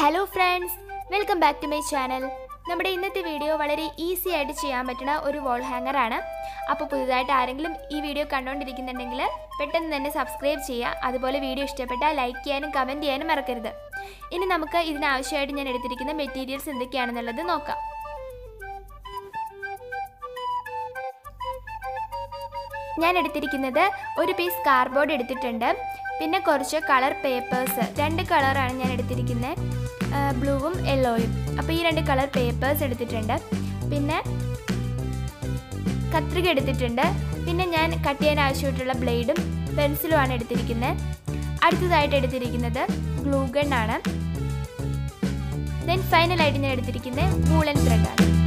hello friends welcome back to my channel നമ്മുടെ ഇന്നത്തെ video വളരെ ഈസി ആയിട്ട് ചെയ്യാൻ പറ്റുന്ന ഒരു വോൾ ഹാങ്ങർ ആണ് അപ്പോൾ പുതുതായിട്ട് ആരെങ്കിലും ഈ വീഡിയോ കണ്ടുകൊണ്ടിരിക്കുന്നുണ്ടെങ്കിൽ പെട്ടെന്ന് തന്നെ സബ്സ്ക്രൈബ് ചെയ്യുക അതുപോലെ വീഡിയോ ഇഷ്ടപ്പെട്ടാൽ ലൈക്ക് ചെയ്യാനും കമൻറ്റ് ചെയ്യാനും മറക്കരുത് ഇനി നമുക്ക് ഇതിനാവശ്യമായിട്ട് ഞാൻ എടുത്തിരിക്കുന്ന മെറ്റീരിയൽസ് എന്തൊക്കെയാണെന്നുള്ളത് നോക്കാം ഞാൻ എടുത്തിരിക്കുന്നത് ഒരു പീസ് കാർഡ്ബോർഡ് എടുത്തിട്ടുണ്ട് പിന്നെ കുറച്ച് കളർ പേപ്പേഴ്സ് രണ്ട് കളറാണ് ഞാൻ എടുത്തിരിക്കുന്നത് ബ്ലൂവും യെല്ലോയും അപ്പോൾ ഈ രണ്ട് കളർ പേപ്പേഴ്സ് എടുത്തിട്ടുണ്ട് പിന്നെ കത്രിക എടുത്തിട്ടുണ്ട് പിന്നെ ഞാൻ കട്ട് ചെയ്യാൻ ആവശ്യമായിട്ടുള്ള ബ്ലേഡും പെൻസിലുമാണ് എടുത്തിരിക്കുന്നത് അടുത്തതായിട്ട് എടുത്തിരിക്കുന്നത് ഗ്ലൂ ഗൺ ആണ് ദെൻ ഫൈനലായിട്ട് ഞാൻ എടുത്തിരിക്കുന്നത് വൂളൻ ത്രെഡാണ്